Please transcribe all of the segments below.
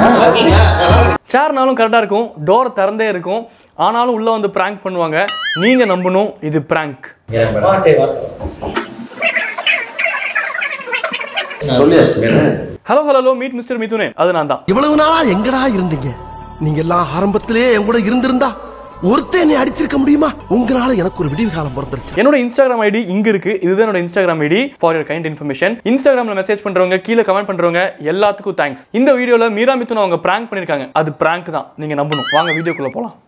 சேர்னாலும் கரெக்டாக இருக்கும் டோர் திறந்தே இருக்கும் ஆனாலும் உள்ள வந்து பிராங்க் பண்ணுவாங்க நீங்க நம்பணும் இது பிராங்க் சொல்லியாச்சு ஹலோ ஹலோ மீட் மிஸ்டர் மிதுனே அது நான் தான் இவ்வளவு நாளா எங்கடா இருந்தீங்க நீங்க எல்லாம் ஆரம்பத்திலே என் கூட இருந்திருந்தா ஒருத்தன் என்னை அடிச்சிருக்க முடியுமா உங்களால எனக்கு ஒரு விடிவு காலம் பிறந்துருச்சு என்னோட இன்ஸ்டாகிராம் ஐடி இங்க இருக்கு இதுதான் என்னோட Instagram ID for your kind information இன்ஸ்டாகிராம்ல மெசேஜ் பண்றவங்க கீழே கமெண்ட் பண்றவங்க எல்லாத்துக்கும் தேங்க்ஸ் இந்த வீடியோல மீரா மிதுன் அவங்க பிராங்க் பண்ணிருக்காங்க அது பிராங்க் தான் நீங்க நம்பணும் வாங்க வீடியோக்குள்ள போலாம்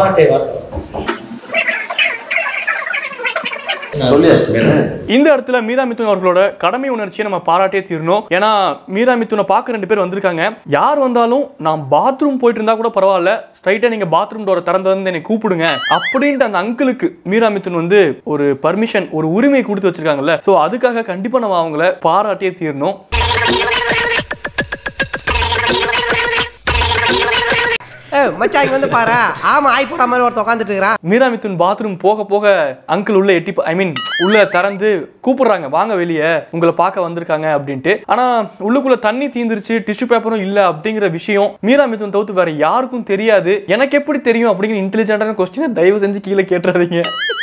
சொல்லியாச்சு இந்த இடத்துல மீரா மிதுன் அவர்களோட கடமை உணர்ச்சியை நம்ம பாராட்டியே தீரணும் ஏன்னா மீரா மிதுனை பார்க்க ரெண்டு பேர் வந்திருக்காங்க யார் வந்தாலும் நான் பாத்ரூம் போயிட்டு இருந்தா கூட பரவாயில்ல ஸ்ட்ரைட்டா நீங்க பாத்ரூம் டோரை திறந்து வந்து என்னை கூப்பிடுங்க அப்படின்ட்டு அந்த அங்கிளுக்கு மீரா மிதுன் வந்து ஒரு பர்மிஷன் ஒரு உரிமை கொடுத்து வச்சிருக்காங்கல்ல சோ அதுக்காக கண்டிப்பா நம்ம அவங்கள பாராட்டியே தீரணும் மச்சான் இங்க வந்து பாரு ஆமா ஆய் போட மாதிரி ஒருத்தன் உட்காந்துட்டு இருக்கிறான் மீரா மிதுன் பாத்ரூம் போக போக அங்கிள் உள்ள எட்டி ஐ மீன் உள்ள திறந்து கூப்பிடுறாங்க வாங்க வெளியே உங்களை பார்க்க வந்திருக்காங்க அப்படின்ட்டு ஆனா உள்ளுக்குள்ள தண்ணி தீந்துருச்சு டிஷ்யூ பேப்பரும் இல்ல அப்படிங்கிற விஷயம் மீரா மிதுன் தவிர்த்து வேற யாருக்கும் தெரியாது எனக்கு எப்படி தெரியும் அப்படிங்கிற இன்டெலிஜென்டான கொஸ்டினை தயவு செஞ்சு கீழே கேட்டுறாதீங்க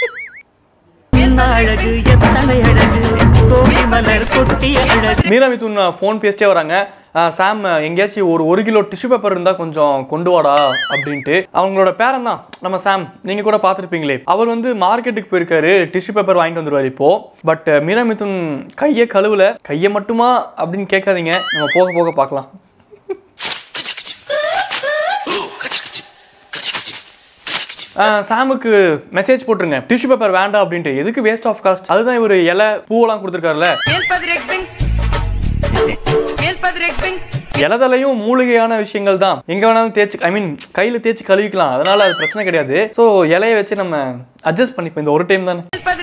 அழகு எத்தனை அழகு கோழி மலர் கொட்டிய அழகு மீரா மிதுன் ஃபோன் பேசிட்டே வராங்க அஹ் சாம் எங்கேயாச்சும் ஒரு ஒரு கிலோ டிஷ்யூ பேப்பர் இருந்தால் கொஞ்சம் கொண்டு வாடா அப்படின்ட்டு அவங்களோட பேரன் தான் நம்ம சாம் நீங்கள் கூட பார்த்துருப்பீங்களே அவர் வந்து மார்க்கெட்டுக்கு போயிருக்காரு டிஷ்யூ பேப்பர் வாங்கிட்டு வந்துருவார் இப்போ பட் மீரா மிதுன் கையை கழுவல கையை மட்டுமா அப்படின்னு கேட்காதீங்க நம்ம போக போக பார்க்கலாம் அஹ் சாமுக்கு மெசேஜ் போட்டுருங்க டிஷ்யூ பேப்பர் வேண்டாம் அப்படின்ட்டு எதுக்கு வேஸ்ட் ஆஃப் காஸ்ட் அதுதான் இவர் இலை பூவெல்லாம் கொடுத்துருக்காருல்ல இலதலையும் மூலிகையான விஷயங்கள் தான் எங்க வேணாலும் தேய்ச்சி ஐ மீன் கையில தேய்ச்சி கழுவிக்கலாம் அதனால அது பிரச்சனை கிடையாது ஸோ இலைய வச்சு நம்ம அட்ஜஸ்ட் பண்ணிப்போம் இந்த ஒரு டைம் தானே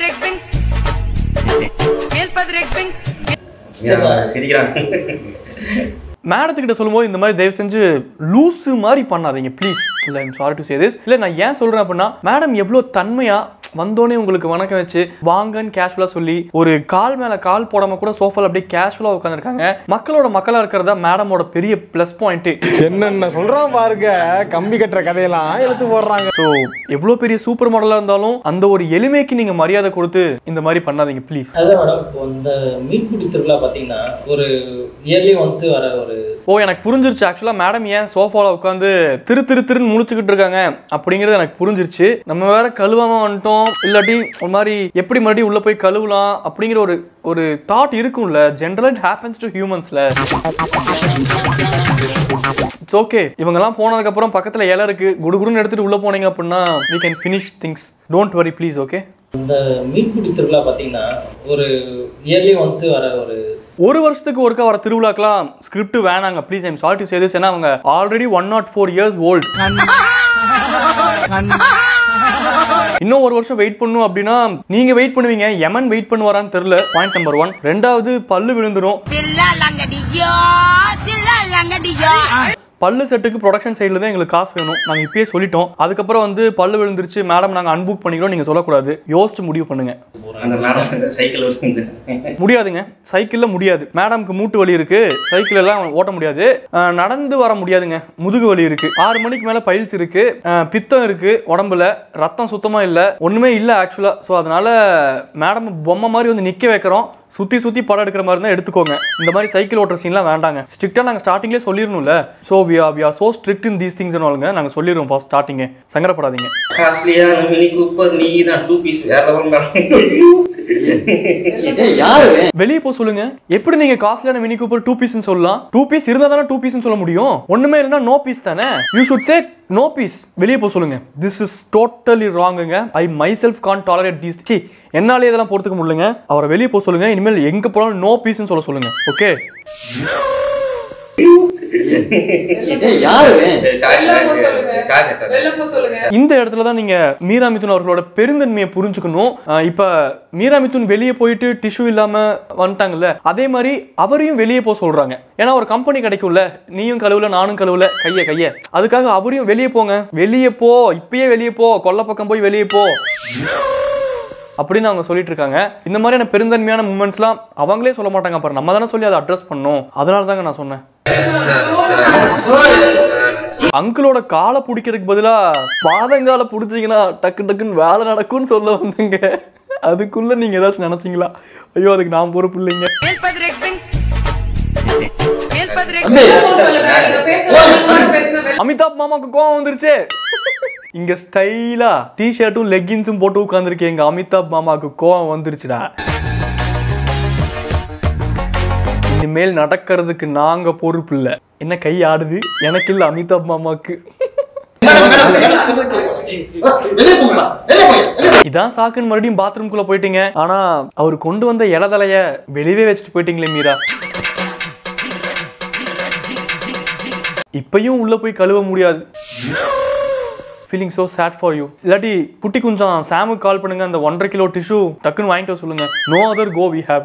மேடத்துக்கிட்ட சொல்லும்போது இந்த மாதிரி தயவு செஞ்சு லூசு மாதிரி பண்ணாதீங்க ப்ளீஸ் இல்லை I'm sorry to say this இல்லை நான் ஏன் சொல்கிறேன் அப்படின்னா மேடம் எவ்வளோ தன்மையாக வந்தோடனே உங்களுக்கு வணக்கம் வச்சு வாங்கன்னு கேஷுவலாக சொல்லி ஒரு கால் மேலே கால் போடாமல் கூட சோஃபால அப்படியே கேஷுவலாக உட்காந்துருக்காங்க மக்களோட மக்களாக இருக்கிறதா மேடமோட பெரிய ப்ளஸ் பாயிண்ட்டு என்னென்ன சொல்றான் பாருங்க கம்பி கட்டுற கதையெல்லாம் எடுத்து போடுறாங்க ஸோ எவ்வளோ பெரிய சூப்பர் மாடலாக இருந்தாலும் அந்த ஒரு எளிமைக்கு நீங்கள் மரியாதை கொடுத்து இந்த மாதிரி பண்ணாதீங்க ப்ளீஸ் அதான் மேடம் இப்போ இந்த மீன்பிடி திருவிழா பார்த்தீங்கன்னா ஒரு இயர்லி ஒன்ஸ் வர ஒரு ஓ எனக்கு புரிஞ்சிருச்சு ஆக்சுவலாக மேடம் ஏன் சோஃபாவில் உட்காந்து திரு திரு திருன்னு முழிச்சுக்கிட்டு இருக்காங்க அப்படிங்கிறது எனக்கு புரிஞ்சிருச்சு நம்ம வேற கழுவாம வந்துட்டோம் இல்லாட்டி ஒரு மாதிரி எப்படி மறுபடியும் உள்ள போய் கழுவலாம் அப்படிங்கிற ஒரு ஒரு தாட் இருக்கும்ல ஜென்ரலா இட் ஹேப்பன்ஸ் டு ஹியூமன்ஸ்ல இட்ஸ் ஓகே இவங்கெல்லாம் போனதுக்கப்புறம் பக்கத்தில் இலை இருக்கு குடுகுடுன்னு எடுத்துட்டு உள்ள போனீங்க அப்படின்னா we can finish things don't worry please okay இந்த மீன்பிடி திருவிழா பார்த்தீங்கன்னா ஒரு இயர்லி ஒன்ஸ் வர ஒரு ஒரு வருஷத்துக்கு ஒருக்கா வர திருவிழாக்கெல்லாம் ஸ்கிரிப்ட் வேணாங்க please I'm sorry to say this ஏன்னா அவங்க already one not four years old இன்னும் ஒரு வருஷம் வெயிட் பண்ணும் அப்படின்னா நீங்க வெயிட் பண்ணுவீங்க யமன் வெயிட் பண்ணுவாரான்னு தெரியல பாயிண்ட் நம்பர் ஒன் ரெண்டாவது பல்லு விழுந்துரும் பல்லு செட்டுக்கு ப்ரொடக்ஷன் சைடில் தான் எங்களுக்கு காசு வேணும் நாங்கள் இப்பயே சொல்லிட்டோம் அதுக்கப்புறம் வந்து பல்லு விழுந்துருச்சு மேடம் நாங்கள் அன்புக் பண்ணிக்கிறோம் நீங்கள் சொல்லக்கூடாது யோசிச்சு முடிவு பண்ணுங்க அந்த மேடம் சைக்கிள் வந்து முடியாதுங்க சைக்கிளில் முடியாது மேடம்க்கு மூட்டு வலி இருக்கு சைக்கிள் எல்லாம் ஓட்ட முடியாது அஹ் நடந்து வர முடியாதுங்க முதுகு வலி இருக்கு ஆறு மணிக்கு மேலே பைல்ஸ் இருக்கு அஹ் பித்தம் இருக்கு உடம்புல ரத்தம் சுத்தமாக இல்லை ஒன்றுமே இல்லை ஆக்சுவலாக ஸோ அதனால மேடம் பொம்மை மாதிரி வந்து நிற்க வைக்கிறோம் சுற்றி சுற்றி படம் எடுக்கிற மாதிரி தான் எடுத்துக்கோங்க இந்த மாதிரி சைக்கிள் ஓட்டுற சீன்லாம் வேண்டாங்க ஸ்ட்ரிக்டாக நாங்கள் ஸ்டார்டிங்லேயே சொல்லிடணும்ல so we are we are so strict in these things நாங்க நாங்கள் சொல்லிடுவோம் ஃபர்ஸ்ட் ஸ்டார்டிங்கே சங்கடப்படாதீங்க காஸ்ட்லியான மினி கூப்பர் நீ தான் டூ பீஸ் வேற லெவல் யாரு வெளியே போக சொல்லுங்க எப்படி நீங்க காஸ்ட்லியான மினி கூப்பர் டூ பீஸ்னு சொல்லலாம் டூ பீஸ் இருந்தா தானே டூ பீஸ்னு சொல்ல முடியும் ஒண்ணுமே இல்லைன்னா நோ பீஸ் தானே you should say no fees வெளியே போக சொல்லுங்க திஸ் இஸ் டோட்டலி ராங்குங்க I myself can't tolerate these சி என்னாலே இதெல்லாம் பொறுத்துக்க முடியலங்க அவரை வெளியே போக சொல்லுங்க இனிமேல் எங்க போனாலும் நோ பீஸ்னு சொல்ல சொல்லுங்க ஓகே யாரு சாரி சாரி சாரி இந்த இடத்துல தான் நீங்க மீரா மிதுன் அவர்களோட பெருந்தன்மையை புரிஞ்சுக்கணும் அஹ் இப்ப மீரா மிதுன் வெளியே போயிட்டு டிஷ்யூ இல்லாம வந்துட்டாங்கல்ல அதே மாதிரி அவரையும் வெளியே போக சொல்றாங்க ஏன்னா ஒரு கம்பெனி கிடைக்கும்ல நீயும் கழுவுல நானும் கழுவுல கைய கைய அதுக்காக அவரையும் வெளியே போங்க வெளியே போ இப்பயே வெளியே போ கொல்லை பக்கம் போய் வெளியே போ அப்படின்னு அவங்க சொல்லிட்டு இருக்காங்க இந்த மாதிரியான பெருந்தன்மையான மூமெண்ட்ஸ்லாம் அவங்களே சொல்ல மாட்டாங்க அப்புறம் நம்ம தானே சொல்லி அதை அட்ரஸ் பண்ணோம் அதனால தாங்க நான் சொன்னேன் அங்கிளோட காலை பிடிக்கிறதுக்கு பதிலா பாதங்கால பிடிச்சிங்கன்னா டக்கு டக்குன்னு வேலை நடக்கும்னு சொல்ல வந்தீங்க அதுக்குள்ள நீங்க ஏதாச்சும் நினைச்சீங்களா ஐயோ அதுக்கு நான் பொறுப்பு இல்லைங்க அமிதாப் மாமாக்கு கோவம் வந்துருச்சே இங்க ஸ்டைலா டி ஷர்ட்டும் லெக்கின்ஸும் போட்டு உட்காந்துருக்கேன் எங்க அமிதாப் மாமாக்கு கோவம் வந்துருச்சுடா இனிமேல் நடக்கிறதுக்கு நாங்க பொறுப்பு இல்ல என்ன கை ஆடுது எனக்கு இல்ல அமிதாப் மாமாக்கு இதான் சாக்குன்னு மறுபடியும் பாத்ரூம்குள்ள போயிட்டீங்க ஆனா அவர் கொண்டு வந்த இலதலைய வெளியவே வச்சுட்டு போயிட்டீங்களே மீரா இப்பயும் உள்ள போய் கழுவ முடியாது feeling so sad for you இல்லாட்டி குட்டி குஞ்சம் சாமுக்கு கால் பண்ணுங்க அந்த ஒன்றரை கிலோ டிஷ்யூ டக்குன்னு வாங்கிட்டு வர சொல்லுங்க no other go we have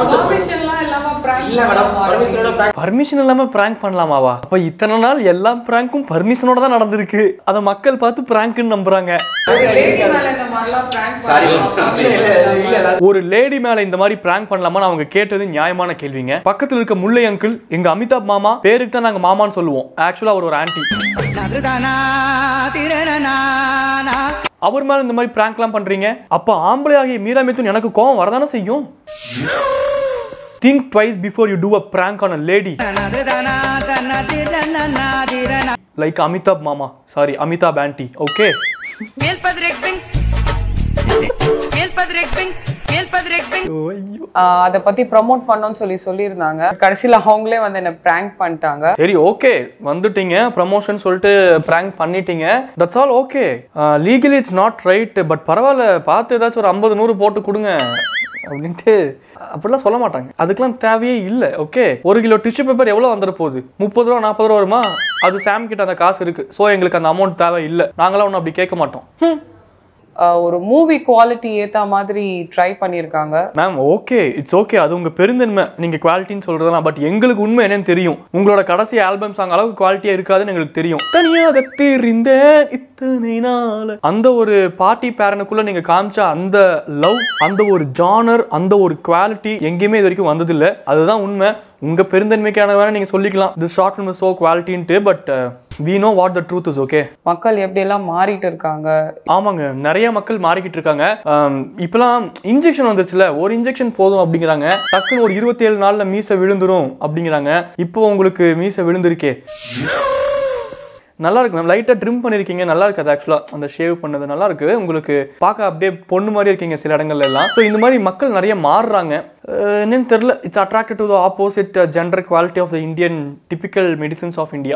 permission இல்லாம பிராங்க் பண்ணலாமாவா அப்ப இத்தனை நாள் எல்லா பிராங்க்கும் பர்மிஷனோட தான் நடந்திருக்கு அத மக்கள் பார்த்து பிராங்க்னு நம்புறாங்க ஒரு லேடி மேல இந்த மாதிரி பிராங்க் பண்ணலாமான்னு அவங்க கேட்டது நியாயமான கேள்விங்க பக்கத்துல இருக்க முல்லை அங்கிள் எங்க அமிதாப் மாமா பேருக்கு தான் நாங்க மாமான்னு சொல்லுவோம் ஆக்சுவலா அவர் ஒரு ஆன்டி அவர் மேல இந்த மாதிரி பிராங்க்லாம் பண்றீங்க அப்ப ஆம்பளை ஆகிய மீரா மிதுன் எனக்கு கோவம் வரதானே செய்யும் think twice before you do a prank on a lady like Amitabh மாமா சாரி அமிதாப் ஆன்டி ஓகே அதை பத்தி ப்ரமோட் பண்ணோம்னு சொல்லி சொல்லியிருந்தாங்க கடைசியில அவங்களே வந்து என்ன பிராங்க் பண்ணிட்டாங்க சரி ஓகே வந்துட்டீங்க ப்ரமோஷன் சொல்லிட்டு பிராங்க் பண்ணிட்டீங்க that's all okay legally it's not right but பரவாயில்ல பார்த்து ஏதாச்சும் ஒரு ஐம்பது நூறு போட்டு கொடுங்க அப்படின்ட்டு அப்படிலாம் சொல்ல மாட்டாங்க அதுக்கெல்லாம் தேவையே இல்லை ஓகே ஒரு கிலோ டிஷ்யூ பேப்பர் எவ்வளோ வந்துட போகுது முப்பது ரூபா நாற்பது ரூபா வருமா அது சாம் கிட்ட அந்த காசு இருக்கு ஸோ எங்களுக்கு அந்த அமௌண்ட் தேவை இல்லை நாங்களாம் ஒன்றும் அப்படி கேட்க மாட்டோம் ஹம். ஆஹ் ஒரு மூவி குவாலிட்டி ஏத்த மாதிரி ட்ரை பண்ணியிருக்காங்க மேம் ஓகே இட்ஸ் ஓகே அது உங்க பெருந்தன்மை நீங்க குவாலிட்டின்னு சொல்றதெல்லாம் பட் எங்களுக்கு உண்மை என்னன்னு தெரியும் உங்களோட கடைசி ஆல்பம் சாங் அளவுக்கு குவாலிட்டியா இருக்காதுன்னு எங்களுக்கு தெரியும் தனியாக தெரிந்தேன் இத்தனை நாள் அந்த ஒரு பார்ட்டி பேரனுக்குள்ள நீங்க காமிச்ச அந்த லவ் அந்த ஒரு ஜானர் அந்த ஒரு குவாலிட்டி எங்கேயுமே இது வரைக்கும் வந்ததில்ல அதுதான் உண்மை உங்க பெருந்தன்மைக்கான வேணா நீங்க சொல்லிக்கலாம் this ஷார்ட் ஃபிலிம் சோ குவாலிட்டின்ட்டு but we know what the truth is okay மக்கள் எப்படி எல்லாம் மாறிட்டு இருக்காங்க ஆமாங்க நிறைய மக்கள் மாறிக்கிட்டு இருக்காங்க ஆம், இப்பெல்லாம் இன்ஜெக்ஷன் வந்துருச்சுல ஒரு இன்ஜெக்ஷன் போதும் அப்படிங்கிறாங்க டக்குன்னு ஒரு இருபத்தி ஏழு நாள்ல மீசை விழுந்துரும் அப்படிங்கிறாங்க இப்போ உங்களுக்கு மீசை விழுந்திருக்கே நல்லா இருக்கு மேம் லைட்டாக ட்ரிம் பண்ணியிருக்கீங்க நல்லா இருக்கு அது ஆக்சுவலாக அந்த ஷேவ் பண்ணது நல்லா இருக்கு உங்களுக்கு பார்க்க அப்படியே பொண்ணு மாதிரி இருக்கீங்க சில இடங்கள்ல எல்லாம் ஸோ இந்த மாதிரி மக்கள் நிறைய மாறுறாங்க அஹ், என்னன்னு தெரியல it's attracted to the opposite gender quality of the Indian typical medicines of India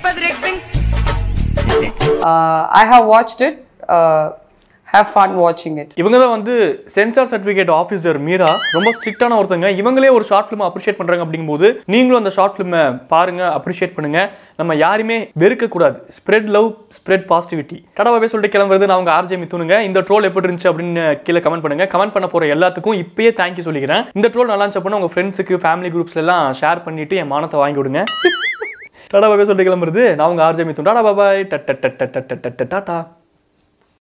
I have watched it have fun வாட்சிங் இட் இவங்க தான் வந்து சென்சார் சர்டிஃபிகேட் ஆஃபீஸர் மீரா ரொம்ப ஸ்ட்ரிக்டான ஒருத்தங்க இவங்களே ஒரு ஷார்ட் ஃபிலிம் அப்ரிஷியேட் பண்றாங்க அப்படிங்கும்போது நீங்களும் அந்த ஷார்ட் ஃபிலிமை பாருங்க அப்ரிஷியேட் பண்ணுங்க நம்ம யாருமே வெறுக்க கூடாது ஸ்ப்ரெட் லவ் ஸ்ப்ரெட் பாசிட்டிவிட்டி கடவாவே சொல்லிட்டு கிளம்புறது நான் உங்க ஆர்ஜே மித்துனுங்க இந்த ட்ரோல் எப்படி இருந்துச்சு அப்படின்னு கீழே கமெண்ட் பண்ணுங்க கமெண்ட் பண்ண போற எல்லாத்துக்கும் இப்பயே தேங்க்யூ சொல்லிக்கிறேன் இந்த ட்ரோல் நல்லா இருந்துச்சு அப்படின்னா உங்க ஃப்ரெண்ட்ஸுக்கு ஃபேமிலி குரூப்ஸ்ல எல்லாம் ஷேர் பண்ணிட்டு என் மானத்தை வாங்கி விடுங்க டாடா பாபே சொல்லிட்டு கிளம்புறது நான் உங்க ஆர்ஜே மித்துன் டாடா பாபாய் டட் டட் டட் டட் டட் டட் டாடா